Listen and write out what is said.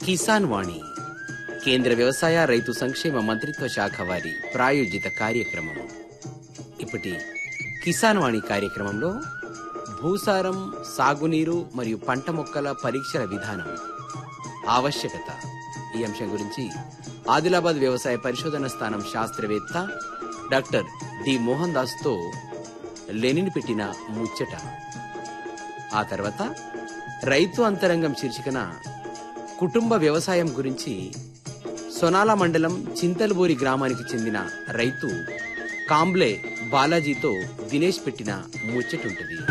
కిసాన్ వాణి కేంద్ర వ్యవసాయ రైతు సంక్షేమ మంత్రిత్వ శాఖ వారి ప్రాయోజిత కార్యక్రమం ఇప్పటి కిసాన్ వాణి కార్యక్రమంలో భూసారం సాగునీరు మరియు పంట మొక్కల పరీక్షల విధానం ఆవశ్యకత ఈ అంశం గురించి ఆదిలాబాద్ వ్యవసాయ పరిశోధన స్థానం శాస్త్రవేత్త డాక్టర్ డి మోహన్ దాస్తో లెనిన్ పెట్టిన ముచ్చట ఆ తర్వాత రైతు అంతరంగం శీర్షికన కుటుంబ వ్యవసాయం గురించి సొనాల మండలం చింతలబూరి గ్రామానికి చెందిన రైతు కాంబ్లే బాలాజీతో దినేష్ పెట్టిన ముచ్చటుంటది